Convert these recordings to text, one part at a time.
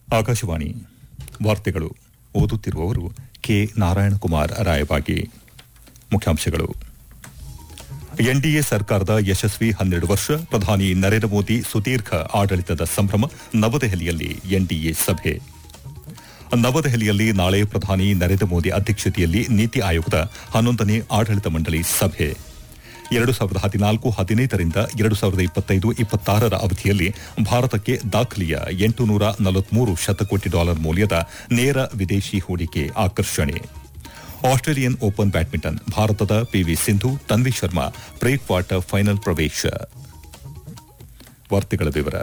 ಆಕಾಶವಾಣಿ ವಾರ್ತೆಗಳು ಓದುತ್ತಿರುವವರು ಕೆ ನಾರಾಯಣಕುಮಾರ್ ರಾಯಬಾಗಿ ಮುಖ್ಯಾಂಶಗಳು ಎನ್ಡಿಎ ಸರ್ಕಾರದ ಯಶಸ್ವಿ ಹನ್ನೆರಡು ವರ್ಷ ಪ್ರಧಾನಿ ನರೇಂದ್ರ ಮೋದಿ ಸುದೀರ್ಘ ಆಡಳಿತದ ಸಂಭ್ರಮ ನವದೆಹಲಿಯಲ್ಲಿ ಎನ್ಡಿಎ ಸಭೆ ನವದೆಹಲಿಯಲ್ಲಿ ನಾಳೆ ಪ್ರಧಾನಿ ನರೇಂದ್ರ ಮೋದಿ ಅಧ್ಯಕ್ಷತೆಯಲ್ಲಿ ನೀತಿ ಆಯೋಗದ ಹನ್ನೊಂದನೇ ಆಡಳಿತ ಮಂಡಳಿ ಸಭೆ ಎರಡು ಸಾವಿರದ ಹದಿನಾಲ್ಕು ಹದಿನೈದರಿಂದ ಎರಡು ಸಾವಿರದ ಇಪ್ಪತ್ತೈದು ಇಪ್ಪತ್ತಾರರ ಅವಧಿಯಲ್ಲಿ ಭಾರತಕ್ಕೆ ದಾಖಲೆಯ ಎಂಟುನೂರ ನಲವತ್ಮೂರು ಶತಕೋಟಿ ಡಾಲರ್ ಮೌಲ್ಯದ ನೇರ ವಿದೇಶಿ ಹೂಡಿಕೆ ಆಕರ್ಷಣೆ ಆಸ್ಟ್ರೇಲಿಯನ್ ಓಪನ್ ಬ್ಯಾಡ್ಮಿಂಟನ್ ಭಾರತದ P V Sindhu Tanvi Sharma pre quarter final ಪ್ರವೇಶ ವಾರ್ತೆಗಳ ವಿವರ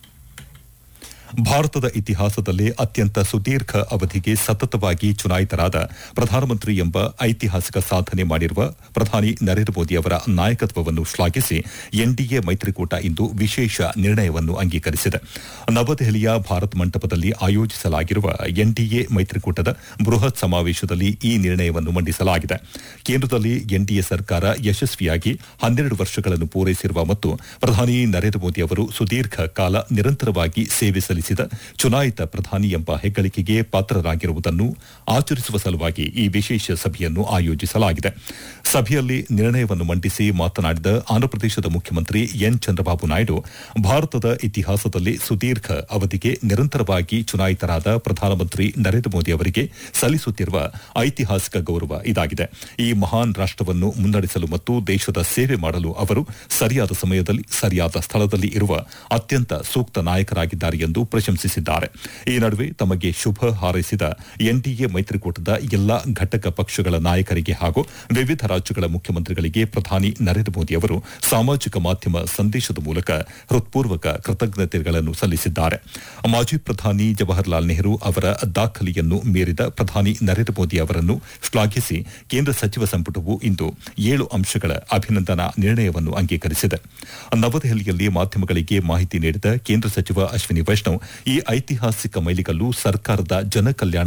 ಭಾರತದ ಇತಿಹಾಸದಲ್ಲೇ ಅತ್ಯಂತ ಸುದೀರ್ಘ ಅವಧಿಗೆ ಸತತವಾಗಿ ಚುನಾಯಿತರಾದ ಪ್ರಧಾನಮಂತ್ರಿ ಎಂಬ ಐತಿಹಾಸಿಕ ಸಾಧನೆ ಮಾಡಿರುವ ಪ್ರಧಾನಿ ನರೇಂದ್ರ ಮೋದಿ ಅವರ ನಾಯಕತ್ವವನ್ನು ಶ್ಲಾಘಿಸಿ ಎನ್ಡಿಎ ಮೈತ್ರಿಕೂಟ ಇಂದು ವಿಶೇಷ ನಿರ್ಣಯವನ್ನು ಅಂಗೀಕರಿಸಿದೆ ನವದೆಹಲಿಯ ಭಾರತ್ ಮಂಟಪದಲ್ಲಿ ಆಯೋಜಿಸಲಾಗಿರುವ ಎನ್ಡಿಎ ಮೈತ್ರಿಕೂಟದ ಬೃಹತ್ ಸಮಾವೇಶದಲ್ಲಿ ಈ ನಿರ್ಣಯವನ್ನು ಮಂಡಿಸಲಾಗಿದೆ ಕೇಂದ್ರದಲ್ಲಿ ಎನ್ಡಿಎ ಸರ್ಕಾರ ಯಶಸ್ವಿಯಾಗಿ ಹನ್ನೆರಡು ವರ್ಷಗಳನ್ನು ಪೂರೈಸಿರುವ ಮತ್ತು ಪ್ರಧಾನಿ ನರೇಂದ್ರ ಮೋದಿ ಅವರು ಸುದೀರ್ಘ ಕಾಲ ನಿರಂತರವಾಗಿ ಸೇವೆ ಸಲ್ಲಿಸಿದ ಚುನಾಯಿತ ಪ್ರಧಾನಿ ಎಂಬ ಹೆಗ್ಗಳಿಕೆಗೆ ಪಾತ್ರರಾಗಿರುವುದನ್ನು ಆಚರಿಸುವ ಸಲುವಾಗಿ ಈ ವಿಶೇಷ ಸಭೆಯನ್ನು ಆಯೋಜಿಸಲಾಗಿದೆ ಸಭೆಯಲ್ಲಿ ನಿರ್ಣಯವನ್ನು ಮಂಡಿಸಿ ಮಾತನಾಡಿದ ಆಂಧ್ರಪ್ರದೇಶದ ಮುಖ್ಯಮಂತ್ರಿ ಎನ್ ಚಂದ್ರಬಾಬು ನಾಯ್ಡು ಭಾರತದ ಇತಿಹಾಸದಲ್ಲಿ ಸುದೀರ್ಘ ಅವಧಿಗೆ ನಿರಂತರವಾಗಿ ಚುನಾಯಿತರಾದ ಪ್ರಧಾನಮಂತ್ರಿ ನರೇಂದ್ರ ಮೋದಿ ಅವರಿಗೆ ಸಲ್ಲಿಸುತ್ತಿರುವ ಐತಿಹಾಸಿಕ ಗೌರವ ಇದಾಗಿದೆ ಈ ಮಹಾನ್ ರಾಷ್ಟವನ್ನು ಮುನ್ನಡೆಸಲು ಮತ್ತು ದೇಶದ ಸೇವೆ ಮಾಡಲು ಅವರು ಸರಿಯಾದ ಸಮಯದಲ್ಲಿ ಸರಿಯಾದ ಸ್ಥಳದಲ್ಲಿ ಇರುವ ಅತ್ಯಂತ ಸೂಕ್ತ ನಾಯಕರಾಗಿದ್ದಾರೆ ಎಂದು ಪ್ರಶಂಸಿಸಿದ್ದಾರೆ ಈ ನಡುವೆ ತಮಗೆ ಶುಭ ಹಾರೈಸಿದ ಎನ್ಡಿಎ ಮೈತ್ರಿಕೂಟದ ಎಲ್ಲಾ ಘಟಕ ಪಕ್ಷಗಳ ನಾಯಕರಿಗೆ ಹಾಗೂ ವಿವಿಧ ರಾಜ್ಯಗಳ ಮುಖ್ಯಮಂತ್ರಿಗಳಿಗೆ ಪ್ರಧಾನಿ ನರೇಂದ್ರ ಮೋದಿ ಅವರು ಸಾಮಾಜಿಕ ಮಾಧ್ಯಮ ಸಂದೇಶದ ಮೂಲಕ ಹೃತ್ಪೂರ್ವಕ ಕೃತಜ್ಞತೆಗಳನ್ನು ಸಲ್ಲಿಸಿದ್ದಾರೆ ಮಾಜಿ ಪ್ರಧಾನಿ ಜವಾಹರ್ಲಾಲ್ ನೆಹರು ಅವರ ದಾಖಲೆಯನ್ನು ಮೀರಿದ ಪ್ರಧಾನಿ ನರೇಂದ್ರ ಮೋದಿ ಅವರನ್ನು ಶ್ಲಾಘಿಸಿ ಕೇಂದ್ರ ಸಚಿವ ಸಂಪುಟವು ಇಂದು ಏಳು ಅಂಶಗಳ ಅಭಿನಂದನಾ ನಿರ್ಣಯವನ್ನು ಅಂಗೀಕರಿಸಿದೆ ನವದೆಹಲಿಯಲ್ಲಿ ಮಾಧ್ಯಮಗಳಿಗೆ ಮಾಹಿತಿ ನೀಡಿದ ಕೇಂದ್ರ ಸಚಿವ ಅಶ್ವಿನಿ ವೈಷ್ಣವ್ ಈ ಐತಿಹಾಸಿಕ ಮೈಲಿಗಲ್ಲು ಸರ್ಕಾರದ ಜನಕಲ್ಯಾಣ